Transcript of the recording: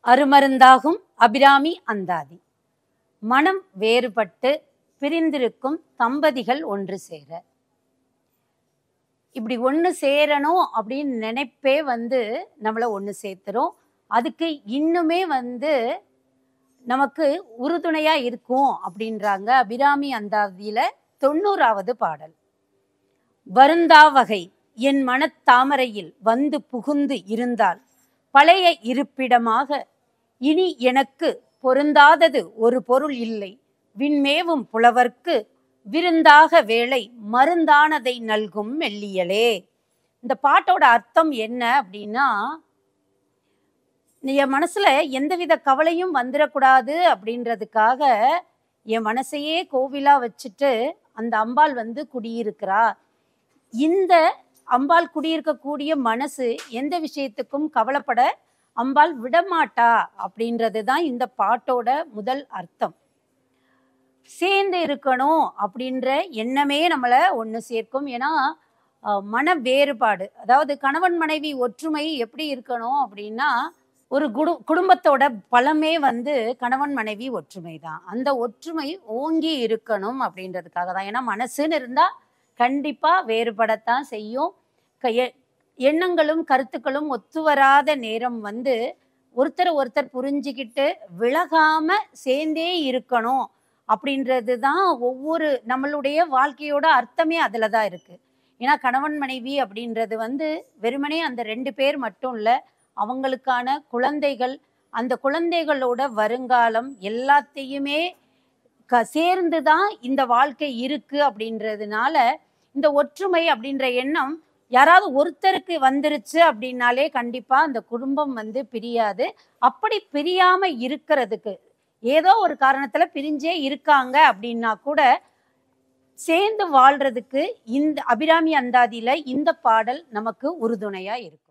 அருமருந்தாகும் அபிராமி அந்தாதி மனம் வேறுபட்டு பிரிந்திருக்கும் தம்பதிகள் ஒன்று சேர இப்படி ஒன்று சேரணும் அப்படின்னு நினைப்பே வந்து நம்மளை ஒன்று சேர்த்துரும் அதுக்கு இன்னுமே வந்து நமக்கு உறுதுணையா இருக்கும் அப்படின்றாங்க அபிராமி அந்தாதியில தொண்ணூறாவது பாடல் வருந்தா வகை என் மனத்தாமரையில் வந்து புகுந்து இருந்தால் பழைய இருப்பிடமாக இனி எனக்கு பொருந்தாதது ஒரு பொருள் இல்லை விண்மேவும் புலவர்க்கு விருந்தாக வேளை மருந்தானதை நல்கும் மெல்லியலே இந்த பாட்டோட அர்த்தம் என்ன அப்படின்னா என் மனசுல எந்தவித கவலையும் வந்துடக்கூடாது அப்படின்றதுக்காக என் மனசையே கோவிலா வச்சுட்டு அந்த அம்பாள் வந்து குடியிருக்கிறா இந்த அம்பாள் குடியிருக்கக்கூடிய மனசு எந்த விஷயத்துக்கும் கவலைப்பட அம்பாள் விடமாட்டா அப்படின்றது தான் இந்த பாட்டோட முதல் அர்த்தம் சேர்ந்து இருக்கணும் அப்படின்ற எண்ணமே நம்மளை ஒன்று சேர்க்கும் ஏன்னா அஹ், மன வேறுபாடு அதாவது கணவன் மனைவி ஒற்றுமை எப்படி இருக்கணும் அப்படின்னா ஒரு குடு குடும்பத்தோட பலமே வந்து கணவன் மனைவி ஒற்றுமை தான் அந்த ஒற்றுமை ஓங்கி இருக்கணும் அப்படின்றதுக்காக தான் ஏன்னா மனசுன்னு இருந்தால் கண்டிப்பாக வேறுபடத்தான் செய்யும் க- எ- எண்ணங்களும் கருத்துக்களும் ஒத்து வராத நேரம் வந்து ஒருத்தர் ஒருத்தர் புரிஞ்சுக்கிட்டு விலகாம சேர்ந்தே இருக்கணும் அப்படின்றது தான் ஒவ்வொரு நம்மளுடைய வாழ்க்கையோட அர்த்தமே அதில் தான் இருக்கு ஏன்னா கணவன் மனைவி அப்படின்றது வந்து வெறுமனே அந்த ரெண்டு பேர் மட்டும் இல்லை அவங்களுக்கான குழந்தைகள் அந்த குழந்தைகளோட வருங்காலம் எல்லாத்தையுமே க சேர்ந்து தான் இந்த வாழ்க்கை இருக்கு அப்படின்றதுனால இந்த ஒற்றுமை அப்படின்ற எண்ணம் யாராவது ஒருத்தருக்கு வந்துருச்சு அப்படின்னாலே கண்டிப்பா அந்த குடும்பம் வந்து பிரியாது அப்படி பிரியாம இருக்கிறதுக்கு ஏதோ ஒரு காரணத்துல பிரிஞ்சே இருக்காங்க அப்படின்னா கூட சேர்ந்து வாழ்றதுக்கு இந்த அபிராமி அந்தாதியில இந்த பாடல் நமக்கு உறுதுணையா இருக்கும்